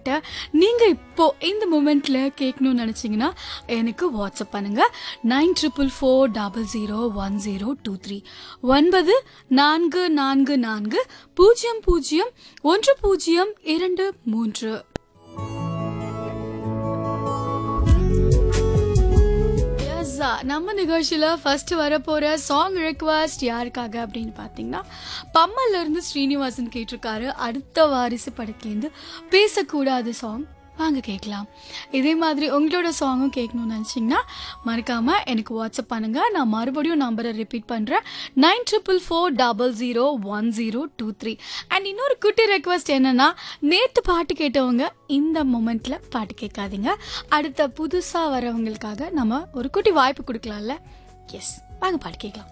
பாட்டை நீங்கள் இப்போ இந்த மூமெண்ட்டில் கேட்கணும்னு நினச்சிங்கன்னா எனக்கு வாட்ஸ்அப் பண்ணுங்க nine triple four double zero one zero two three ஒன்பது நான்கு நான்கு நான்கு பூஜ்ஜியம் பூஜ்ஜியம் ஒன்று பூஜ்ஜியம் இரண்டு மூன்று Yes, ஆ, நம்ம நிகழ்ச்சியில் ஃபர்ஸ்ட் வரப்போகிற சாங் ரிக்வஸ்ட் யாருக்காக அப்படின்னு பார்த்தீங்கன்னா பம்மல்ல இருந்து ஸ்ரீனிவாசன் கேட்டிருக்காரு அடுத்த வாரிசு படத்துலேருந்து பேசக்கூடாது சாங் வாங்க கேட்கலாம் இதே மாதிரி உங்களோட சாங்கும் கேட்கணும்னு நினச்சிங்கன்னா மறக்காமல் எனக்கு வாட்ஸ்அப் பண்ணுங்கள் நான் மறுபடியும் நம்பரை ரிப்பீட் பண்ணுறேன் nine triple four double zero one zero two three and இன்னொரு குட்டி ரெக்வஸ்ட் என்னன்னா நேற்று பாட்டு கேட்டவங்க இந்த மொமெண்ட்டில் பாட்டு கேட்காதீங்க அடுத்த புதுசாக வரவங்களுக்காக நம்ம ஒரு குட்டி வாய்ப்பு கொடுக்கலாம்ல எஸ் வாங்க பாட்டு கேட்கலாம்